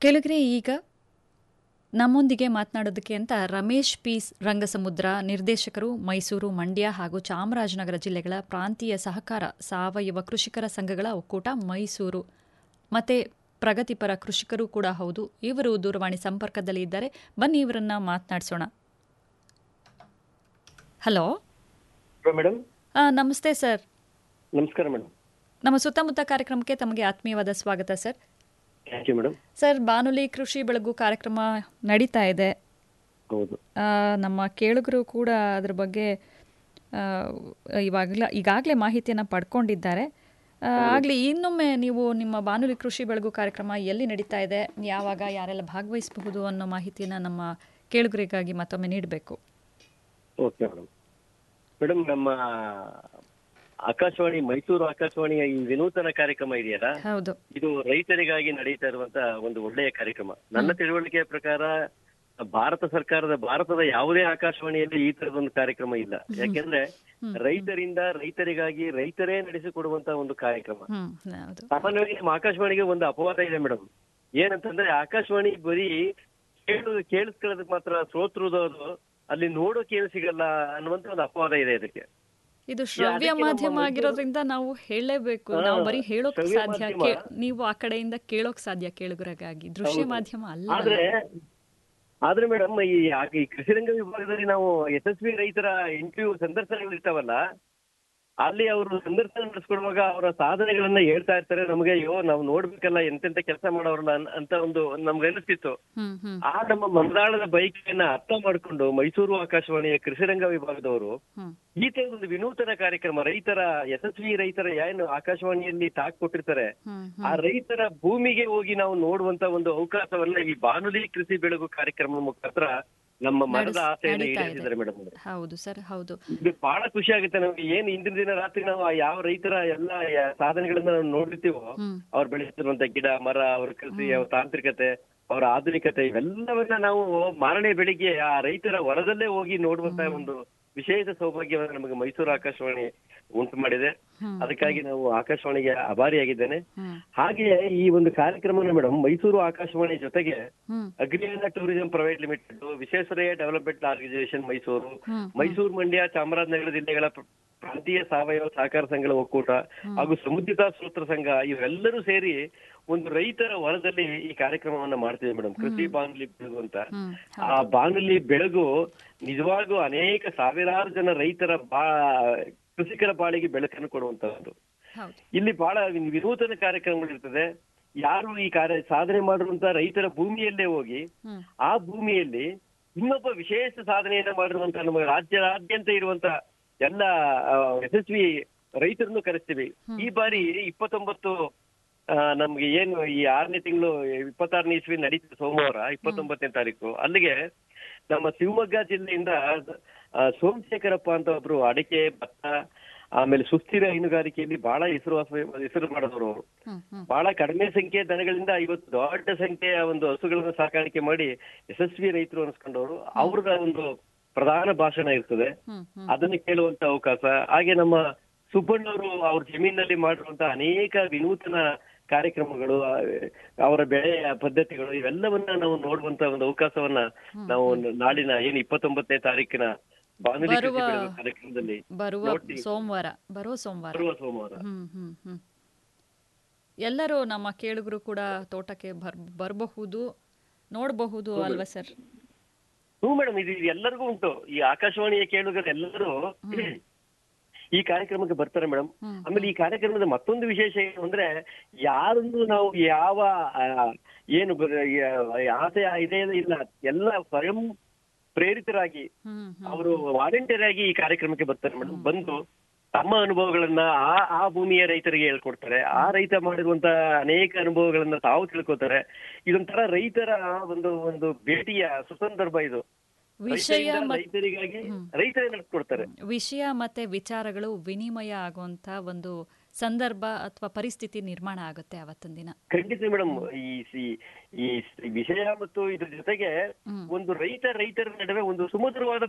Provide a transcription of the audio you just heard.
ಕೆಳಗರೆ ಈಗ ನಮ್ಮೊಂದಿಗೆ ಮಾತನಾಡೋದಕ್ಕೆ ಅಂತ ರಮೇಶ್ ಪೀಸ್ ರಂಗಸಮುದ್ರ ನಿರ್ದೇಶಕರು ಮೈಸೂರು ಮಂಡ್ಯ ಹಾಗೂ ಚಾಮರಾಜನಗರ ಜಿಲ್ಲೆಗಳ ಪ್ರಾಂತೀಯ ಸಹಕಾರ ಸಾವಯವ ಕೃಷಿಕರ ಸಂಘಗಳ ಒಕ್ಕೂಟ ಮೈಸೂರು ಮತ್ತೆ ಪ್ರಗತಿಪರ ಕೃಷಿಕರು ಕೂಡ ಹೌದು ಇವರು ದೂರವಾಣಿ ಸಂಪರ್ಕದಲ್ಲಿ ಇದ್ದಾರೆ ಬನ್ನಿ ಇವರನ್ನ ಮಾತನಾಡಿಸೋಣ ಹಲೋ ಮೇಡಮ್ ಆ, ನಮಸ್ತೆ ಸರ್ ನಮಸ್ಕಾರ ಮೇಡಮ್ ನಮ್ಮ ಸುತ್ತಮುತ್ತ ಕಾರ್ಯಕ್ರಮಕ್ಕೆ ತಮಗೆ ಆತ್ಮೀಯವಾದ ಸ್ವಾಗತ sir thank you madam sir ಬಾನುಲಿ ಕೃಷಿ ಬೆಳಗು ಕಾರ್ಯಕ್ರಮ ನಡೀತಾ ಇದೆ ಹೌದು ಆ, ನಮ್ಮ ಕೇಳುಗರು ಕೂಡ ಅದ್ರ ಬಗ್ಗೆ ಇವಾಗಲ ಈಗಾಗಲೇ ಮಾಹಿತಿಯನ್ನು ಪಡ್ಕೊಂಡಿದ್ದಾರೆ ಆ, ಆಗ್ಲಿ ಇನ್ನೊಮ್ಮೆ ನೀವು ನಿಮ್ಮ ಬಾನುಲಿ ಕೃಷಿ ಬೆಳಗು ಕಾರ್ಯಕ್ರಮ ಎಲ್ಲಿ ನಡೀತಾ ಇದೆ ಯಾವಾಗ ಯಾರೆಲ್ಲ ಭಾಗವಹಿಸಬಹುದು ಅನ್ನೋ ಮಾಹಿತಿಯನ್ನು ನಮ್ಮ ಕೇಳುಗರಿಗಾಗಿ ಮತ್ತೊಮ್ಮೆ ನೀಡಬೇಕು ಓಕೆ ಮೇಡಮ್ ಮೇಡಮ್ ನಮ್ಮ ಆಕಾಶವಾಣಿ ಮೈಸೂರು ಆಕಾಶವಾಣಿಯ ಈ ವಿನೂತನ ಕಾರ್ಯಕ್ರಮ ಇದೆಯಲ್ಲ ಹೌದು ಇದು ರೈತರಿಗಾಗಿ ನಡೀತಾ ಇರುವಂತ ಒಂದು ಒಳ್ಳೆಯ ಕಾರ್ಯಕ್ರಮ ನನ್ನ ತಿಳುವಳಿಕೆಯ ಪ್ರಕಾರ ಭಾರತ ಸರ್ಕಾರದ ಭಾರತದ ಯಾವುದೇ ಆಕಾಶವಾಣಿಯಲ್ಲಿ ಈ ತರದೊಂದು ಕಾರ್ಯಕ್ರಮ ಇಲ್ಲ ಯಾಕೆಂದ್ರೆ ರೈತರಿಂದ ರೈತರಿಗಾಗಿ ರೈತರೇ ನಡೆಸಿಕೊಡುವಂತ ಒಂದು ಕಾರ್ಯಕ್ರಮ ಹ್ಮ್ ಹೌದು ಸಾಮಾನ್ಯವಾಗಿ ನಮ್ಮ ಆಕಾಶವಾಣಿಗೆ ಒಂದು ಅಪವಾದ ಇದೆ ಮೇಡಮ್ ಏನಂತಂದ್ರೆ ಆಕಾಶವಾಣಿ ಬರೀ ಕೇಳು ಕೇಳಿಸ್ಕೊಳ್ಳೋದಕ್ಕೆ ಮಾತ್ರ ಶ್ರೋತೃದವರು ಅಲ್ಲಿ ನೋಡೋಕೆ ಏನು ಸಿಗಲ್ಲ ಅನ್ನುವಂತ ಒಂದು ಅಪವಾದ ಇದೆ ಇದಕ್ಕೆ ಇದು ಶ್ರವ್ಯ ಅದಕ್ಕೆ ನಮ್ಮ ಮಾಧ್ಯಮ ಮೈಸೂರು- ಆಗಿರೋದ್ರಿಂದ ನಾವು ಹೇಳಲೇಬೇಕು ನಾವು ಬರೀ ಹೇಳೋಕ್ ಶ್ರವ್ಯ ಸಾಧ್ಯ ಮಾಧ್ಯಮ. ಕೇ- ನೀವು ಆ ಕಡೆಯಿಂದ ಕೇಳೋಕ್ ಸಾಧ್ಯ ಕೇಳುಗರಿಗಾಗಿ ದೃಶ್ಯ ಹೌದು. ಮಾಧ್ಯಮ ಅಲ್ಲ ಆದ್ರೆ ಆದ್ರೆ ಮೇಡಮ್ ಈ ಆ- ಈ ಕೃಷಿರಂಗ ವಿಭಾಗದಲ್ಲಿ ನಾವು ಯಶಸ್ವಿ ರೈತರ ಇಂಟರ್ವ್ಯೂ ಸಂದರ್ಶನಗಳು ಇರ್ತಾವಲ್ಲ ಅಲ್ಲಿ ಅವರು ಸಂದರ್ಶನ ನಡೆಸ್ಕೊಡುವಾಗ ಅವರ ಸಾಧನೆಗಳನ್ನ ಹೇಳ್ತಾ ಇರ್ತಾರೆ ನಮಗೆ ಅಯ್ಯೋ ನಾವು ನೋಡ್ಬೇಕಲ್ಲ ಎಂತೆಂತ ಕೆಲಸ ಮಾಡೋರಲ್ಲ ಅನ್- ಅಂತ ಒಂದು ನಮ್ಗೆ ಅನಿಸ್ತಿತ್ತು ಹ್ಮ್ ಹ್ಮ್ ಆ ನಮ್ಮ ಮಂದಾಳದ ಬೈಕಿಯನ್ನ ಅರ್ಥ ಮಾಡ್ಕೊಂಡು ಮೈಸೂರು ಆಕಾಶವಾಣಿಯ ಕೃಷಿರಂಗ ವಿಭಾಗದವರು ಹ್ಮ್ ಈ ತರ ಒಂದು ವಿನೂತನ ಕಾರ್ಯಕ್ರಮ ರೈತರ ಯಶಸ್ವಿ ರೈತರ ಏನು ಆಕಾಶವಾಣಿಯಲ್ಲಿ ತಾಕ್ ಕೊಟ್ಟಿರ್ತಾರೆ ಹ್ಮ್ ಆ ರೈತರ ಭೂಮಿಗೆ ಹೋಗಿ ನಾವು ನೋಡುವಂತ ಒಂದು ಅವಕಾಶವನ್ನ ಈ ಬಾನುಲಿ ಕೃಷಿ ಬೆಳಗು ಕಾರ್ಯಕ್ರಮದ ಮುಖಾಂತರ ನಮ್ಮ ಮನದ ನಡೆಸ್- ಆಸೆಯನ್ನ ನಡೀತಾ ಇದೆ. ಈಡೇರಿಸಿದ್ದಾರೆ ಮೇಡಮ್ ಹೌದು ಸರ್ ಹೌದು ಇದು ಬಹಳ ಖುಷಿ ಆಗುತ್ತೆ ನಮ್ಗೆ ಏನ್ ಇಂದಿನ ದಿನ ರಾತ್ರಿ ನಾವು ಆ ಯಾವ ರೈತರ ಎಲ್ಲಾ ಯ- ಸಾಧನೆಗಳನ್ನ ನಾವು ನೋಡಿರ್ತೀವೋ ಹ್ಮ್ ಅವ್ರು ಬೆಳೆಸ್ತಿರುವಂತ ಗಿಡ ಮರ ಅವ್ರ ಕೃಷಿ ಅವ್ರ ತಾಂತ್ರಿಕತೆ ಅವರ ಆಧುನಿಕತೆ ಇವೆಲ್ಲವನ್ನ ನಾವು ಮಾರನೇ ಬೆಳಿಗ್ಗೆ ಆ ರೈತರ ಹೊಲದಲ್ಲೇ ಹೋಗಿ ನೋಡುವಂತ ಒಂದು ವಿಶೇಷ ಸೌಭಾಗ್ಯವನ್ನು ನಮಗೆ ಮೈಸೂರು ಆಕಾಶವಾಣಿ ಉಂಟು ಮಾಡಿದೆ ಹ್ಮ್ ಅದಕ್ಕಾಗಿ ನಾವು ಆಕಾಶವಾಣಿಗೆ ಆಭಾರಿಯಾಗಿದ್ದೇನೆ ಹ್ಮ್ ಹಾಗೆ ಈ ಒಂದು ಕಾರ್ಯಕ್ರಮನ ಮೇಡಮ್ ಮೈಸೂರು ಆಕಾಶವಾಣಿ ಜೊತೆಗೆ ಹ್ಮ್ Agriyana tourism private limited Visvesvaraya development organisation Mysuru ಹ್ಮ್ ಮೈಸೂರು ಮಂಡ್ಯ ಚಾಮರಾಜನಗರ ಜಿಲ್ಲೆಗಳ ಪ್ರ- ಪ್ರಾಂತೀಯ ಸಾವಯವ ಸಹಕಾರ ಸಂಘಗಳ ಒಕ್ಕೂಟ ಹಾಗೂ ಸಮುದ್ರಿತ ಸೂತ್ರ ಸಂಘ ಇವೆಲ್ಲರೂ ಸೇರಿ ಒಂದು ರೈತರ ಹೊಲದಲ್ಲಿ ಈ ಕಾರ್ಯಕ್ರಮವನ್ನ ಮಾಡ್ತಿದೆ ಮೇಡಮ್ ಕೃಷಿ ಬಾನುಲಿ ಬೆಳಗು ಅಂತ ಹ್ಮ್ ಆ ಬಾನುಲಿ ಬೆಳಗು ನಿಜವಾಗೂ ಅನೇಕ ಸಾವಿರಾರು ಜನ ರೈತರ ಬಾ ಕೃಷಿಕರ ಬಾಳಿಗೆ ಬೆಳಕನ್ನು ಕೊಡುವಂತಹದ್ದು ಹೌದು ಇಲ್ಲಿ ಬಹಳ ವಿನೂತನ ಕಾರ್ಯಕ್ರಮಗಳಿರ್ತದೆ ಯಾರು ಈ ಕಾರ್ಯ ಸಾಧನೆ ಮಾಡಿರುವಂತ ರೈತರ ಭೂಮಿಯಲ್ಲೇ ಹೋಗಿ ಹ್ಮ್ ಆ ಭೂಮಿಯಲ್ಲಿ ಇನ್ನೊಬ್ಬ ವಿಶೇಷ ಸಾಧನೆಯನ್ನ ಮಾಡಿರುವಂತ ನಮ್ಮ ರಾಜ್ಯದಾದ್ಯಂತ ಇರುವಂತ ಎಲ್ಲ ಆ, ಯಶಸ್ವಿ ರೈತರನ್ನು ಕರೆಸ್ತೀವಿ ಈ ಬಾರಿ ಇಪ್ಪತ್ತೊಂಬತ್ತು ಆ, ನಮ್ಗೆ ಏನು ಈ ಆರನೇ ತಿಂಗಳು ಇಪ್ಪತ್ತಾರನೇ ಇಸ್ವಿ ನಡೀತದೆ ಸೋಮವಾರ ಇಪ್ಪತ್ತೊಂಬತ್ತನೇ ತಾರೀಕು ಅಲ್ಲಿಗೆ ನಮ್ಮ ಶಿವಮೊಗ್ಗ ಜಿಲ್ಲೆಯಿಂದ ಆ, ಸೋಮಶೇಖರಪ್ಪ ಅಂತ ಒಬ್ರು ಅಡಿಕೆ ಭತ್ತ ಆಮೇಲೆ ಸುಸ್ಥಿರ ಹೈನುಗಾರಿಕೆಯಲ್ಲಿ ಬಹಳ ಹೆಸರುವಾಸ ಹೆಸರು ಮಾಡಿದವರು ಅವರು ಹ್ಮ್ ಹ್ಮ್ ಬಹಳ ಕಡಿಮೆ ಸಂಖ್ಯೆ ದನಗಳಿಂದ ಇವತ್ತು ದೊಡ್ಡ ಸಂಖ್ಯೆಯ ಒಂದು ಹಸುಗಳನ್ನು ಸಾಕಾಣಿಕೆ ಮಾಡಿ ಯಶಸ್ವಿ ರೈತರು ಅನ್ಸ್ಕೊಂಡವರು ಅವ್ರದ ಒಂದು ಪ್ರಧಾನ ಭಾಷಣ ಇರ್ತದೆ ಹ್ಮ್ ಹ್ಮ್ ಅದನ್ನ ಕೇಳುವಂತ ಅವಕಾಶ ಹಾಗೆ ನಮ್ಮ ಸುಬ್ಬಣ್ಣವರು ಅವ್ರ ಜಮೀನಲ್ಲಿ ಮಾಡಿರುವಂತ ಅನೇಕ ವಿನೂತನ ಕಾರ್ಯಕ್ರಮಗಳು ಆ, ಅವರ ಬೆಳೆಯ ಪದ್ಧತಿಗಳು ಇವೆಲ್ಲವನ್ನ ನಾವು ನೋಡುವಂತ ಒಂದು ಅವಕಾಶವನ್ನ ನಾವು ನಾಳಿನ ಏನು ಇಪ್ಪತ್ತೊಂಬತ್ತನೇ ತಾರೀಕಿನ ಬಾನುಲಿ ಕೃಷಿ ಬರುವ- ಬೆಳಗು ಕಾರ್ಯಕ್ರಮದಲ್ಲಿ ಬರುವ ನೋಡ್ತೀವಿ. ಸೋಮವಾರ ಬರೋ ಸೋಮವಾರ ಬರುವ ಸೋಮವಾರ ಹ್ಮ್ ಹ್ಮ್ ಹ್ಮ್ ಎಲ್ಲರೂ ನಮ್ಮ ಕೇಳುಗರು ಕೂಡ ತೋಟಕ್ಕೆ ಬರ್ ಬರಬಹುದು ನೋಡಬಹುದು ಅಲ್ವಾ ಸರ್ ಹ್ಞೂ ಮೇಡಮ್ ಇದು ಇದು ಎಲ್ಲರಿಗೂ ಉಂಟು ಈ ಆಕಾಶವಾಣಿಯ ಕೇಳುಗರು ಎಲ್ಲರೂ ಈ ಕಾರ್ಯಕ್ರಮಕ್ಕೆ ಬರ್ತಾರೆ ಮೇಡಮ್ ಹ್ಮ್. ಆಮೇಲೆ ಈ ಕಾರ್ಯಕ್ರಮದ ಮತ್ತೊಂದು ವಿಶೇಷ ಏನು ಅಂದ್ರೆ ಯಾರನ್ನು ನಾವು ಯಾವ ಆ, ಏನು ಬ- ಯಾ- ಆಸೆ ಇದೆ ಇಲ್ಲ ಎಲ್ಲ ಸ್ವಯಂ ಪ್ರೇರಿತರಾಗಿ ಹ್ಮ್ ಹ್ಮ್ ಅವರು ವಾಲಂಟಿಯರ್ ಆಗಿ ಈ ಕಾರ್ಯಕ್ರಮಕ್ಕೆ ಬರ್ತಾರೆ ಮೇಡಮ್ ಬಂದು ತಮ್ಮ ಅನುಭವಗಳನ್ನ ಆ ಆ ಭೂಮಿಯ ರೈತರಿಗೆ ಹೇಳ್ಕೊಡ್ತಾರೆ ಆ ರೈತ ಮಾಡಿರುವಂತ ಅನೇಕ ಅನುಭವಗಳನ್ನ ತಾವು ತಿಳ್ಕೊತಾರೆ ಇದೊಂಥರ ರೈತರ ಒಂದು ಒಂದು ಭೇಟಿಯ ಸುಸಂದರ್ಭ ಇದು ವಿಷಯ ರೈತರಿಂದ ಮತ್- ರೈತರಿಗಾಗಿ ರೈತರೇ ನಡೆಸ್ಕೊಡ್ತಾರೆ ವಿಷಯ ಮತ್ತೆ ವಿಚಾರಗಳು ವಿನಿಮಯ ಆಗುವಂತ ಒಂದು ಸಂದರ್ಭ ಅಥವಾ ಪರಿಸ್ಥಿತಿ ನಿರ್ಮಾಣ ಆಗುತ್ತೆ ಅವತ್ತಿನ ದಿನ ಖಂಡಿತ ಮೇಡಮ್ ಈ ಸಿ- ಈ ಸಿ- ವಿಷಯ ಮತ್ತು ಇದ್ರ ಜೊತೆಗೆ ಹ್ಮ್. ಒಂದು ರೈತ ರೈತರ ನಡುವೆ ಒಂದು ಸುಮಧುರವಾದ